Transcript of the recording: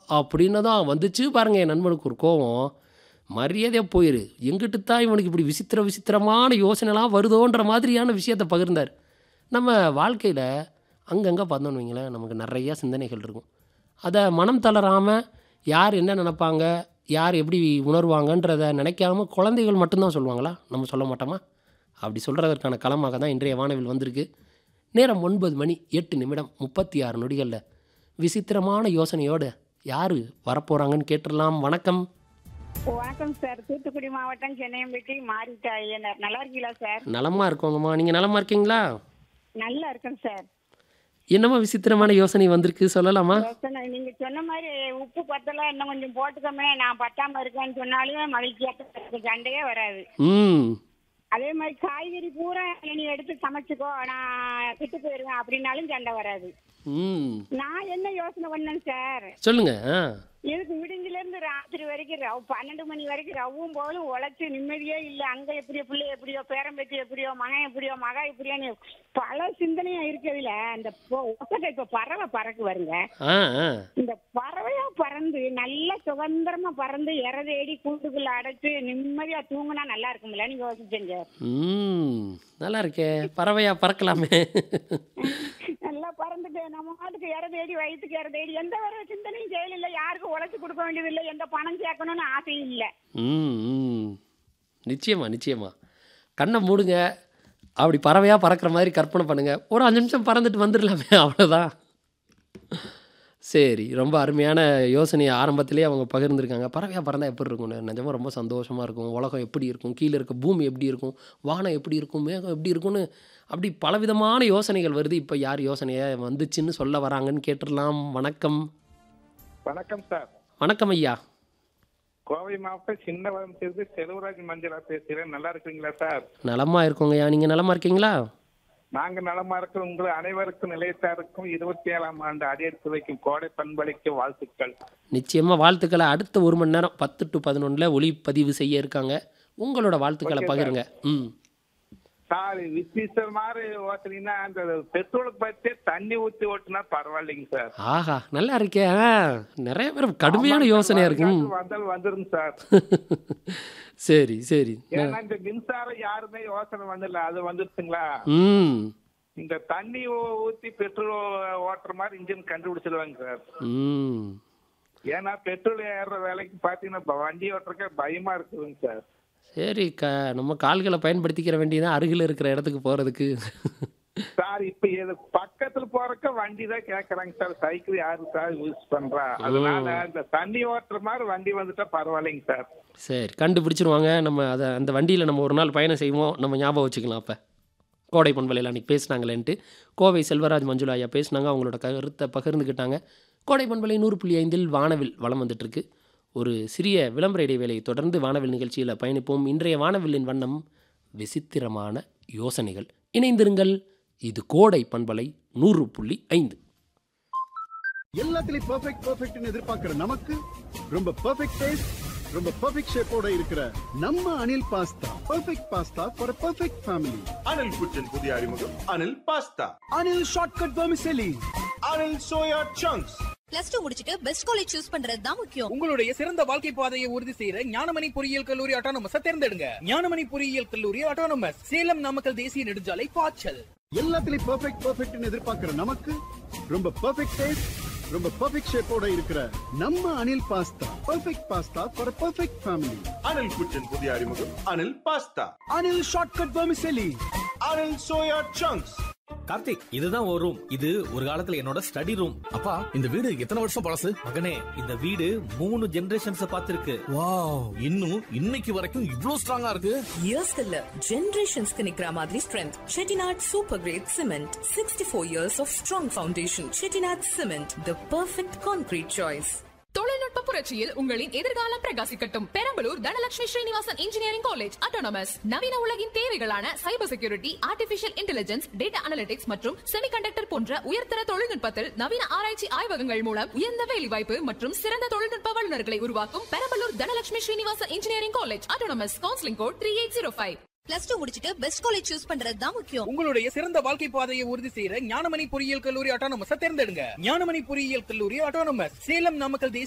அப்படின்னு தான் வந்துச்சு பாருங்க என் நண்பனுக்கு ஒரு கோவம் மரியாதையாக போயிரு எங்கிட்டு தான் இவனுக்கு இப்படி விசித்திர விசித்திரமான யோசனைலாம் வருதோன்ற மாதிரியான விஷயத்தை பகிர்ந்தார் நம்ம வாழ்க்கையில் அங்கங்கே பார்த்தோன்னு வைங்களேன் நமக்கு நிறையா சிந்தனைகள் இருக்கும் அதை மனம் தளராமல் யார் என்ன நினைப்பாங்க யார் எப்படி உணர்வாங்கன்றதை நினைக்காம குழந்தைகள் மட்டும்தான் சொல்லுவாங்களா நம்ம சொல்ல மாட்டோமா அப்படி சொல்கிறதற்கான களமாக தான் இன்றைய வானவில் வந்திருக்கு நேரம் ஒன்பது மணி எட்டு நிமிடம் முப்பத்தி ஆறு நொடிகளில் விசித்திரமான யோசனையோடு யார் வரப்போகிறாங்கன்னு கேட்டுடலாம் வணக்கம் வணக்கம் சார் தூத்துக்குடி மாவட்டம் சென்னையம்பட்டி மாரிட்டா ஐயனார் நல்லா இருக்கீங்களா சார் நலமாக இருக்கோங்கம்மா நீங்கள் நலமாக இருக்கீங்களா நல்லா இருக்கேன் சார் என்னம்மா விசித்திரமான யோசனை வந்திருக்கு சொல்லலாமா யோசனை நீங்க சொன்ன மாதிரி உப்பு பத்தல இன்னும் கொஞ்சம் போட்டுக்கோமே நான் பத்தாம இருக்கேன்னு சொன்னாலும் மகிழ்ச்சியா இருக்கு. சண்டையே வராது ம் அதே மாதிரி காய்கறி பூரா நீ எடுத்து சமைச்சுக்கோ நான் கிட்டு போயிருவேன் அப்படின்னாலும் சண்டை வராது ம் நான் என்ன யோசனை பண்ணேன் சார் சொல்லுங்க ஆ இதுக்கு விடிஞ்சில இருந்து ராத்திரி வரைக்கும் ரவ் பன்னெண்டு மணி வரைக்கும் ரவ்வும் போலும் உழைச்சு நிம்மதியே இல்ல அங்க எப்படியோ பிள்ளை எப்படியோ பேரம்பேத்தி எப்படியோ மகன் எப்படியோ மகா எப்படியோன்னு பல சிந்தனையா இருக்கிறதுல அந்த ஒசட்டை இப்ப பறவை பறக்கு வருங்க ஆ ஆ இந்த பறவையா பறந்து நல்லா சுதந்திரமா பறந்து இற தேடி கூட்டுக்குள்ள அடைச்சு நிம்மதியா தூங்குனா நல்லா இருக்கும்ல நீங்க யோசிச்சீங்க ம் நல்லா இருக்கே பறவையா பறக்கலாமே நல்லா பறந்துட்டு நம்ம மாட்டுக்கு இற தேடி வயிற்றுக்கு இற தேடி எந்த வர சிந்தனையும் செய்யல யாருக்கும் உழைச்சு கொடுக்க வேண்டியது இல்லை எந்த பணம் சேர்க்கணும்னு ஆசையும் இல்லை ம் ம் நிச்சயமா நிச்சயமா கண்ணை மூடுங்க அப்படி பறவையாக பறக்கிற மாதிரி கற்பனை பண்ணுங்க ஒரு அஞ்சு நிமிஷம் பறந்துட்டு வந்துடலாமே அவ்வளோதான் சரி ரொம்ப அருமையான யோசனையை ஆரம்பத்திலே அவங்க பகிர்ந்துருக்காங்க பறவையாக பறந்தால் எப்படி இருக்கும்னு நிஜமாக ரொம்ப சந்தோஷமாக இருக்கும் உலகம் எப்படி இருக்கும் கீழே இருக்க பூமி எப்படி இருக்கும் வானம் எப்படி இருக்கும் மேகம் எப்படி இருக்கும்னு அப்படி பலவிதமான யோசனைகள் வருது இப்போ யார் யோசனையை வந்துச்சுன்னு சொல்ல வராங்கன்னு கேட்டுடலாம் வணக்கம் வணக்கம் சார் வணக்கம் ஐயா கோவை மாவட்டம் சின்னவரம் சேர்ந்து செல்வராஜ் மஞ்சளா பேசுகிறேன் நல்லா இருக்கீங்களா சார் நலமாக இருக்கோங்க ஐயா நீங்கள் நலமாக இருக்கீங்களா நாங்க நலமா இருக்கிற உங்கள் அனைவருக்கும் நிலையத்தாருக்கும் இருபத்தி ஏழாம் ஆண்டு அடியெடுத்து வைக்கும் கோடை பண்பளிக்கு வாழ்த்துக்கள் நிச்சயமாக வாழ்த்துக்களை அடுத்த ஒரு மணி நேரம் பத்து டு பதினொன்றில் ஒளிப்பதிவு செய்ய இருக்காங்க உங்களோட வாழ்த்துக்களை Okay, sir. பகிருங்க ம் சார் வித்தியாசம் மாதிரி ஓட்டுனீங்கன்னா அந்த பெட்ரோலுக்கு பற்றி தண்ணி ஊத்தி ஓட்டுனா பரவாயில்லைங்க சார் ஆஹா நல்லா இருக்கே ஆ, நிறைய பேர் கடுமையான ஆமாங்க யோசனையா சார், இருக்கு ம். வருங்காலத்துல வந்தால் வந்துருங்க சார் சரி சரி ஏன்னா இந்த மின்சாரம் யாருமே யோசனை வந்துடல அது வந்துருச்சுங்களா ம் இந்த தண்ணி ஊ- ஊத்தி பெட்ரோல் ஓட்டுற மாதிரி இன்ஜின் கண்டுபிடிச்சிடுவாங்க சார் ம் ஏன்னா பெட்ரோல் ஏறுற வேலைக்கு பாத்தீங்கன்னா இப்ப வண்டி ஓட்டுறக்க பயமா இருக்குதுங்க சார் சரி க நம்ம கால்களை பயன்படுத்திக்கிற வேண்டியதான் அருகில் இருக்கிற இடத்துக்கு போகிறதுக்கு சார் இப்ப இது பக்கத்துல போறக்க வண்டி தான் கேக்குறாங்க சார் சைக்கிள் யாரு சார் யூஸ் பண்றா அதனால இந்த தண்ணி ஓட்டுற மாதிரி வண்டி வந்துட்டா பரவாயில்லைங்க சார் சரி கண்டுபிடிச்சிருவாங்க நம்ம அதை அந்த வண்டியில் நம்ம ஒரு நாள் பயணம் செய்வோம் நம்ம ஞாபகம் வச்சுக்கலாம் அப்போ கோடை பண்பலையில் அன்றைக்கி பேசினாங்களேன்ட்டு கோவை செல்வராஜ் மஞ்சுளா ஐயா பேசினாங்க அவங்களோட கருத்தை பகிர்ந்துக்கிட்டாங்க கோடை பண்பலை நூறு புள்ளி ஐந்தில் வானவில் வளம் வந்துட்டுருக்கு ஒரு சிறிய விளம்பர இடைவேளையை தொடர்ந்து வானவில் நிகழ்ச்சியில் பயணிப்போம் இன்றைய வானவில்லின் வண்ணம் விசித்திரமான யோசனைகள் இணைந்திருங்கள் இது கோடை பண்பலை நூறு புள்ளி ஐந்து எல்லாத்துலயும் பெர்ஃபெக்ட் பெர்ஃபெக்ட்னு எதிர்பார்க்கிற நமக்கு ரொம்ப பெர்ஃபெக்ட் டேஸ்ட் ரொம்ப பெர்ஃபெக்ட் ஷேப்போட இருக்கிற நம்ம Anil pasta perfect pasta for perfect family Anil kitchen புதிய அறிமுகம் Anil pasta Anil shortcut vermicelli Anil soya chunks plus two முடிச்சிட்டு பெஸ்ட் காலேஜ் சூஸ் பண்றது தான் முக்கியம் உங்களுடைய சிறந்த வாழ்க்கை பாதையை உறுதி செய்யற ஞானமணி பொறியியல் கல்லூரி ஆட்டோனமஸ் தேர்ந்தெடுங்க ஞானமணி பொறியியல் கல்லூரி ஆட்டோனமஸ் சேலம் நாமக்கல் தேசிய நெடுஞ்சாலை பாய்ச்சல் எல்லாத்துலயும் பெர்ஃபெக்ட் பெர்ஃபெக்ட்னு எதிர்பார்க்கிற நமக்கு ரொம்ப பெர்ஃபெக்ட் டேஸ்ட் ரொம்ப பெர்ஃபெக்ட் ஷேப்போட இருக்கிற நம்ம Anil pasta perfect pasta for perfect family Anil kitchen புதிய அறிமுகம் Anil pasta Anil shortcut vermicelli Anil soya chunks Karthik இதுதான் ஒரு ரூம் இது ஒரு காலத்துல என்னோட ஸ்டடி ரூம் அப்பா இந்த வீடு எத்தனை வருஷம் பழசு மகனே இந்த வீடு மூணு ஜெனரேஷன்ஸ் பார்த்திருக்கு வாவ் இன்னும் இன்னைக்கு வரைக்கும் இவ்ளோ ஸ்ட்ராங்கா இருக்கு இயர்ஸ் இல்ல ஜெனரேஷன்ஸ்க்கு நிக்கிற மாதிரி strength Chettinad super great cement sixty four years of strong foundation Chettinad cement the perfect concrete choice தொழில்நுட்ப புரட்சியில் உங்களின் எதிர்காலம் பிரகாசிக்கட்டும் Perambalur Dhanalakshmi Srinivasan engineering college autonomous நவீன உலகின் தேவைகளான cyber security artificial intelligence data analytics மற்றும் செமிகண்டக்டர் போன்ற உயர்தர தொழில்நுட்பத்தில் நவீன ஆராய்ச்சி ஆய்வகங்கள் மூலம் உயர்ந்த வேலைவாய்ப்பு மற்றும் சிறந்த தொழில்நுட்ப வல்லுநர்களை உருவாக்கும் Perambalur Dhanalakshmi Srinivasan engineering college autonomous counselling code three eight zero five plus two முடிச்சிட்டு பெஸ்ட் காலேஜ் சூஸ் பண்றது தான் முக்கியம் உங்களுடைய சிறந்த வாழ்க்கை பாதையை உறுதி செய்யற ஞானமணி பொறியியல் கல்லூரி ஆட்டோனமஸ் தேர்ந்தெடுங்க ஞானமணி பொறியியல் கல்லூரி ஆட்டோனமஸ் சேலம் நாமக்கல் தேசிய